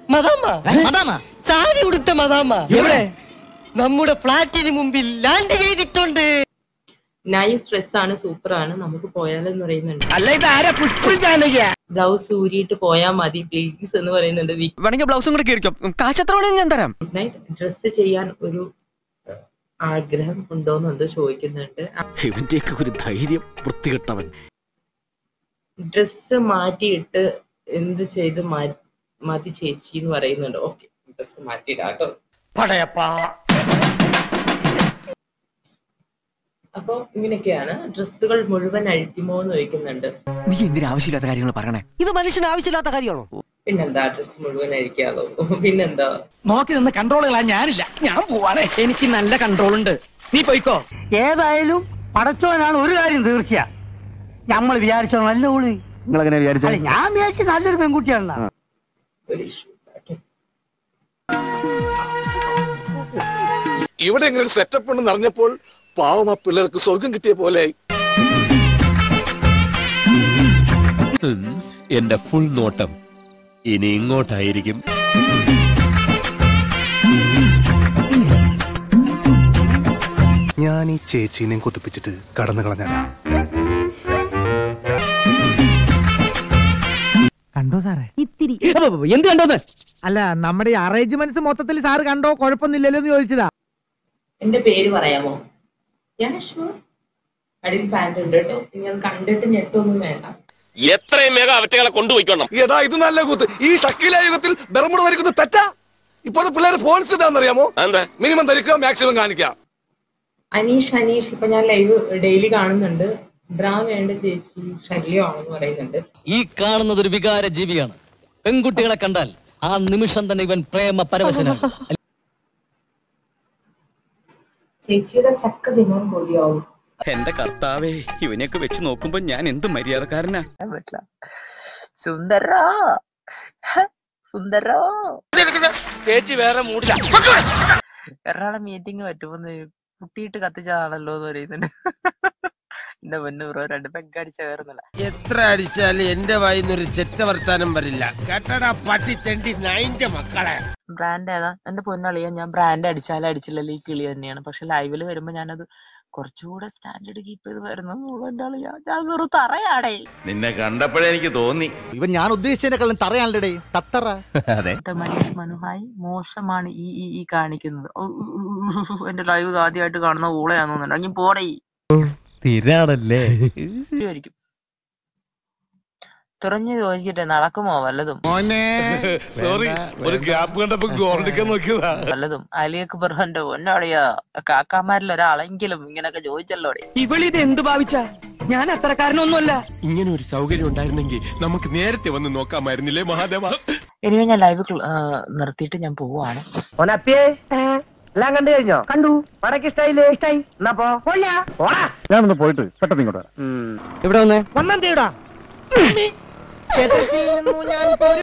മദാമ മദാമ സാരി ഉടുത്ത മദാമ എവിടെ? നമ്മുടെ ഫ്ലാറ്റിന് മുമ്പിൽ ലാൻഡ് ചെയ്തിട്ടുണ്ട് നൈസ് ഡ്രസ്സാണ് സൂപ്പറാണ് നമുക്ക് പോയാലെന്ന് പറയുന്നുണ്ട് അല്ല ഇത് ആരാ പുഷ്പുൽ ജാനകിയ ബ്ലൗസ് ഊരിയിട്ട് പോയാൽ മതി പ്ലീസ് എന്ന് പറയുന്നുണ്ട് വേണമെങ്കിൽ ബ്ലൗസും കൂടെ കയറിക്കും കാശ് എത്ര വേണമെങ്കിൽ ഞാൻ തരാം നൈറ്റ് ഡ്രസ്സ് ചെയ്യാൻ ഒരു ഏഹ്, ആഗ്രഹം ഉണ്ടോന്ന് എന്തോ ചോദിക്കുന്നുണ്ട് ഇവന്റെയൊക്കെ ഒരു ധൈര്യം വൃത്തികെട്ടവൻ ഡ്രസ്സ് മാറ്റിയിട്ട് എന്ത് ചെയ്ത് മാ- മതി ചേച്ചി എന്ന് പറയുന്നുണ്ട് ഓക്കെ ഡ്രസ്സ് മാറ്റിയിടാട്ടോ പടയപ്പാ അപ്പൊ ഇങ്ങനെയൊക്കെയാണ് ഡ്രസ്സുകൾ മുഴുവൻ അഴിക്കുമോ എന്ന് ചോദിക്കുന്നുണ്ട് നീ എന്തിനാ ആവശ്യമില്ലാത്ത കാര്യങ്ങൾ പറയണേ ഇത് മനുഷ്യന് ആവശ്യമില്ലാത്ത കാര്യമാണോ പിന്നെന്താ ഡ്രസ്സ് മുഴുവൻ അഴിക്കാലോ പിന്നെന്താ നോക്കി നിന്ന് കൺട്രോൾ കളാൻ ഞാനില്ല ഞാൻ പോവാണേ എനിക്ക് നല്ല കൺട്രോൾ ഉണ്ട് നീ പോയിക്കോ ഏതായാലും പടച്ചോനാണ് ഒരു കാര്യം തീർച്ചയാ നമ്മൾ വിചാരിച്ചോ നല്ല ഉള്ളി നിങ്ങൾ എങ്ങനെ വിചാരിച്ചു അല്ല ഞാൻ വിചാരിച്ച നല്ലൊരു പെൺകുട്ടിയാണ് ഒരു ഇഷ്യൂ ഇവിടെ ഇങ്ങനെ ഒരു സെറ്റപ്പ് ഉണ്ടെന്ന് അറിഞ്ഞപ്പോൾ പാവം ആ പിള്ളേർക്ക് സ്വർഗം കിട്ടിയ പോലെ എന്റെ ഫുൾ നോട്ടം ഇനി ഇങ്ങോട്ടായിരിക്കും ഞാൻ ഈ ചേച്ചീനെയും കുത്തിപ്പിച്ചിട്ട് കടന്നു കളഞ്ഞാണ് കണ്ടോ സാറേ ഇത്തിരി എന്ത് കണ്ടോന്ന് അല്ല നമ്മുടെ അറേഞ്ച്മെന്റ്സ് മൊത്തത്തിൽ സാറ് കണ്ടോ കുഴപ്പമൊന്നുമില്ലല്ലോ എന്ന് ചോദിച്ചതാ എന്റെ പേര് പറയാമോ ഞാൻ ഷുവർ അടിയിൽ പാന്റ് ഉണ്ട് കേട്ടോ നിങ്ങൾ കണ്ടിട്ട് ഞെട്ടൊന്നും വേണ്ട എത്രയും വേഗം അവറ്റകളെ കൊണ്ടുപോയിക്കോണം എടാ ഇത് നല്ല കൂത്ത് ഈ ഷക്കീല യുഗത്തിൽ ബെർമുട ധരിക്കുന്നത് തെറ്റാ ഇപ്പോഴത്തെ പിള്ളേർ ഫോൺസ് ഇതാണെന്നറിയാമോ എന്താ മിനിമം ധരിക്കുക മാക്സിമം കാണിക്കുക അനീഷ് അനീഷ് ഇപ്പൊ ഞാൻ ലൈവ് ഡെയിലി കാണുന്നുണ്ട് ബ്രാ വേണ്ട ചേച്ചി ശല്യമാണെന്ന് പറയുന്നുണ്ട് ഈ കാണുന്നത് ഒരു വികാര ജീവിയാണ് പെൺകുട്ടികളെ കണ്ടാൽ ആ നിമിഷം തന്നെ ഇവൻ പ്രേമ പരവശനാണ് ചേച്ചിയുടെ ചക്ക ദിനം കൊതിയാവും എന്റെ കർത്താവേ ഇവനെയൊക്കെ വെച്ച് നോക്കുമ്പോ ഞാൻ എന്ത് മര്യാദക്കാരനാ പറ്റില്ല സുന്ദരോ സുന്ദരോ ചേച്ചി വേറെ മൂടില്ല എറണാകുളം മീറ്റിംഗ് പറ്റുമെന്ന് കുട്ടിയിട്ട് കത്തിച്ചതാണല്ലോ എന്ന് പറയുന്നുണ്ട് എന്റെ പൊന്നു ബ്രോ രണ്ട് പെങ്കടിച്ച വേറൊന്നുമില്ല എത്ര അടിച്ചാലും എന്റെ വായിന്നൊരു ചെറ്റ വർത്താനം വരില്ല കേട്ടടാ പട്ടി തെണ്ടി നൈന്റെ മക്കളെ ബ്രാൻഡ് ഏതാ എന്റെ പൊന്നളിയാ ഞാൻ ബ്രാൻഡ് അടിച്ചാലും അടിച്ചില്ലല്ലോ ഈ കിളി തന്നെയാണ് പക്ഷെ ലൈവിൽ വരുമ്പോ ഞാനത് കുറച്ചുകൂടെ സ്റ്റാൻഡേർഡ് കീപ്പ് ചെയ്ത് വരുന്നു എന്റെ അളിയാ ഞാൻ വെറും തറയാടേ നിന്നെ കണ്ടപ്പോഴേ എനിക്ക് തോന്നി ഇവൻ ഞാൻ ഉദ്ദേശിച്ചതിനെക്കാളും തറയാണല്ലേ തത്തറ അതെ മനീഷ് മനുഹായി മോശമാണ് ഈ ഈ ഈ കാണിക്കുന്നത് ഉ, ഉ, ഉ, ഉ, എന്റെ ലൈവ് ആദ്യമായിട്ട് കാണുന്ന ഊളയാന്ന് തോന്നുന്നുണ്ട് അങ്ങ് പോടേ സ്ഥിരാണല്ലേ ആയിരിക്കും തുറഞ്ഞു ചോദിക്കട്ടെ നടക്കുമോ വല്ലതും സോറി ഒരു ഗ്യാപ്പ് കണ്ടപ്പോ ഗോൾഡിക്കാൻ നോക്കിയതാ വല്ലതും അലിയക്ക് ബർഹന്റെ പൊന്നോടിയാ കാക്കാമാരിൽ ഒരാളെങ്കിലും ഇങ്ങനൊക്കെ ചോദിച്ചല്ലോ ഇവളിത് എന്ത് ഭാവിച്ച ഞാൻ അത്രക്കാരനൊന്നുമല്ല ഇങ്ങനെ ഒരു സൗകര്യം ഉണ്ടായിരുന്നെങ്കിൽ നമുക്ക് നേരത്തെ വന്ന് നോക്കാമായിരുന്നില്ലേ മഹാദേവ ഇനി ഞാൻ ലൈവ് നിർത്തിയിട്ട് ഞാൻ പോവാണ് ഓനപ്പിയേ എല്ലാം കണ്ടു കഴിഞ്ഞോ കണ്ടു വടക്ക് ഇഷ്ടായില്ലേ ഇഷ്ടായി എന്നാ പോ പോയാ പോടാ ഞാനൊന്ന് പോയിട്ട് പെട്ടെന്ന് ഇങ്ങോട്ട് ഇവിടെ വന്നേ ഒന്നാം തീടാ